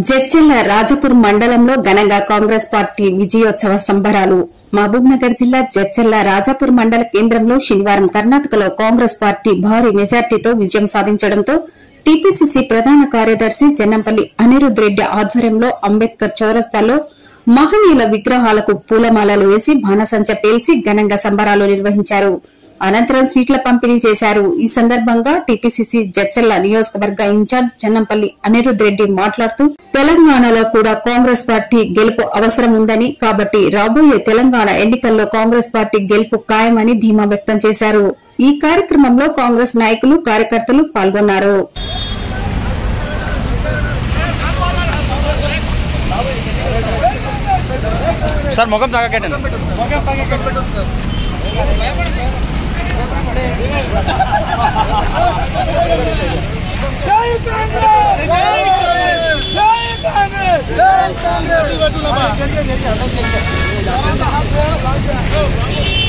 జడ్చెల్ల రాజపూర్ మండలంలో ఘనంగా కాంగ్రెస్ పార్టీ విజయోత్సవ సంబరాలు మహబూబ్ నగర్ జిల్లా జడ్చెల్ల రాజాపూర్ మండల కేంద్రంలో శనివారం కర్ణాటకలో కాంగ్రెస్ పార్టీ భారీ మెజార్టీతో విజయం సాధించడంతో టీపీసీసీ ప్రధాన కార్యదర్శి చెన్నంపల్లి అనిరుద్ రెడ్డి ఆధ్వర్యంలో అంబేద్కర్ చౌరస్తాలో మహనీయుల విగ్రహాలకు పూలమాలలు వేసి బాణసంచ పేల్చి ఘనంగా సంబరాలు నిర్వహించారు అనంతరం స్వీట్ల పంపిణీ చేశారు ఈ సందర్భంగా టీపీసీసీ జడ్చల్ల నియోజకవర్గ ఇన్ఛార్జ్ చెన్నంపల్లి అనిరుద్ రెడ్డి మాట్లాడుతూ తెలంగాణలో కూడా కాంగ్రెస్ పార్టీ గెలుపు అవసరం ఉందని కాబట్టి రాబోయే తెలంగాణ ఎన్నికల్లో కాంగ్రెస్ పార్టీ గెలుపు ఖాయమని ధీమా వ్యక్తం చేశారు ఈ కార్యక్రమంలో కాంగ్రెస్ నాయకులు కార్యకర్తలు పాల్గొన్నారు సార్ ముఖం తాగకండి జై కాంగ్రెస్